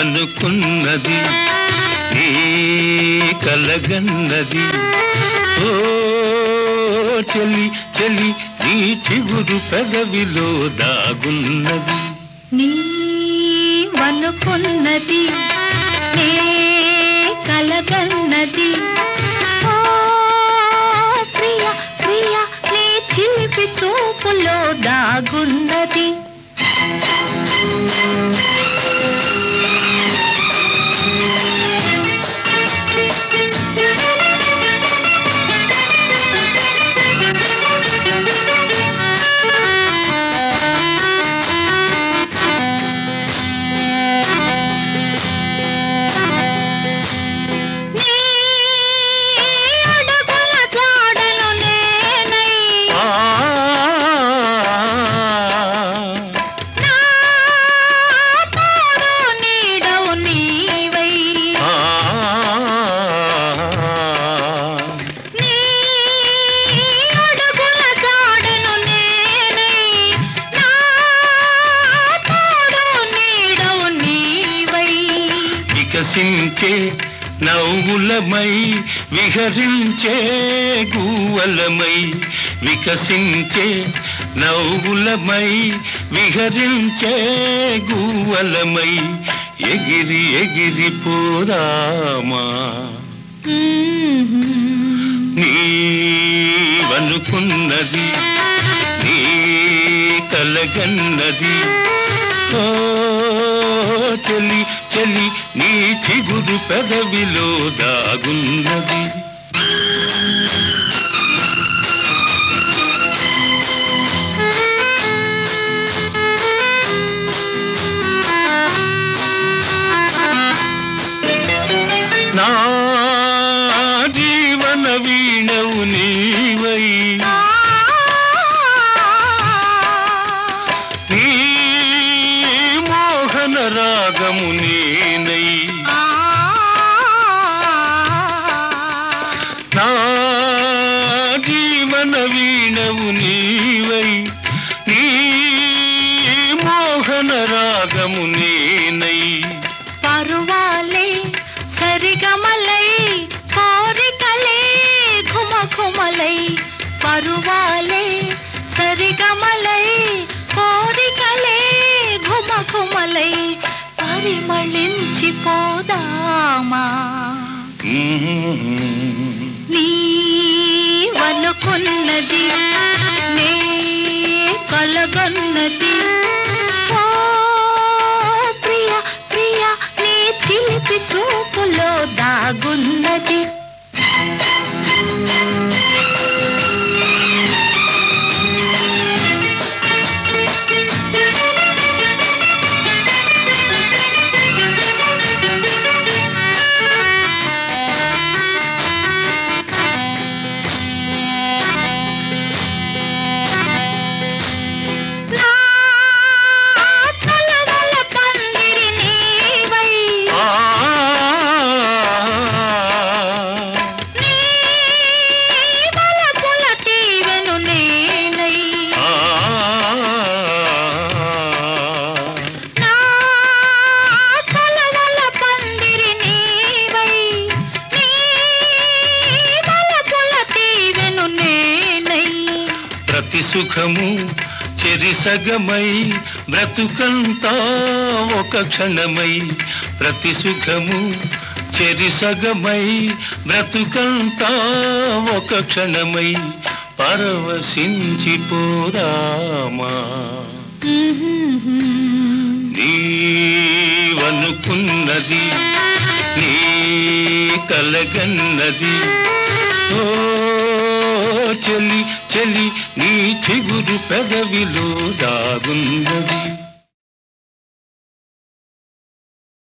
నీవనుకున్నది నీ కలగన్నది ఓ చెలి చెలి నీ చిగురు పెదవిలో దాగున్నది నీవనుకున్నది నే కలగన్నది ఓ ప్రియ ప్రియ నీ చిలిపి చూపులో దాగున్నది నీ అడుగుల జాడను నేనై ఆ నా తోడు నీడవు నీవై ఆ నీ అడుగుల జాడను నేనై నా తోడు నీడవు నీవై వికసించే నవ్వులమై విహరించే గువ్వలమై వికసించే నవ్వులమై విహరించే గువ్వలమై ఎగిరి ఎగిరి పోదామా నీవనుకున్నది నీ కలగన్నది ఓ చెలి చెలి నీ చిగురు పెదవిలో దాగున్నది నా జీవన వీణవు నీవై నీ మోహన రాగము నేనై నా జీవన వీణవు నీవై నీ మోహన రాగము నేనై పరువాలే సరిగమలై కోరికలే ఘుమ ఘుమలై పరువాలే సరిగమలై కోరికలే ఘుమ ఘుమలై పరిమళించిపోదామా నీవనుకున్నది నే కలగన్నది ఓ ప్రియ ప్రియ నీ చిలిపి చూపులో దాగున్నది నా చలవల పందిరి నీవై ఆ నీ వలపుల తీవెను నేనై ఆ నా చలవల పందిరి నీవై నీ వలపుల తీవెను నేనై ప్రతి సుఖము చెరిసగమై బ్రతుకంతా ఒక క్షణమై ప్రతి సుఖము చెరిసగమై బ్రతుకంతా ఒక క్షణమై పరవశించిపోదామా నీవనుకున్నది నీ కలగన్నది ఓ చెలి చెలి నీ చిగురు పెదవిలో దాగున్నది